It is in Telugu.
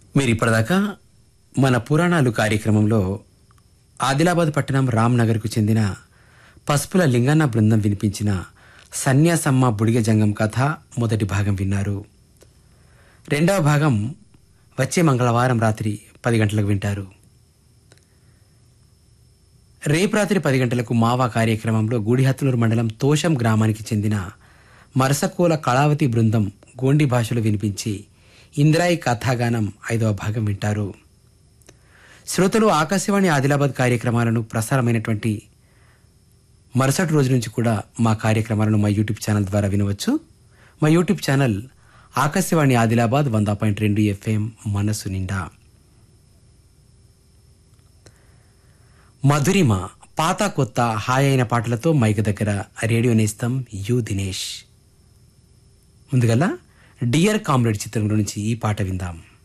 మీరు ఇప్పటిదాకా మన పురాణాలు కార్యక్రమంలో ఆదిలాబాద్ పట్టణం రామ్నగర్కు చెందిన పసుపుల లింగన్న బృందం వినిపించిన సన్యాసమ్మ బుడిగ జంగం కథ మొదటి భాగం విన్నారు రెండవ భాగం వచ్చే మంగళవారం రాత్రి పది గంటలకు వింటారు రేపు రాత్రి పది గంటలకు మావా కార్యక్రమంలో గూడిహత్తులూరు మండలం తోషం గ్రామానికి చెందిన మరసకోల కళావతి బృందం గోండి భాషలో వినిపించి ఇంద్రాయి కథాగానం ఐదవ భాగం వింటారు శ్రోతలు ఆకాశవాణి ఆదిలాబాద్ కార్యక్రమాలను ప్రసారమైనటువంటి మరుసటి రోజు నుంచి కూడా మా కార్యక్రమాలను మా యూట్యూబ్ ఛానల్ ద్వారా వినవచ్చు మా యూట్యూబ్ ఛానల్ ఆకాశవాణి ఆదిలాబాద్ వంద పాయింట్ రెండు ఎఫ్ఎం మనసు నిండా మధురిమ పాత కొత్త హాయ్ అయిన పాటలతో మైక్ దగ్గర రేడియో నేస్తం యు దినేష్ ముందుగల డియర్ కామ్రేడ్ చిత్రం నుంచి ఈ పాట విందాం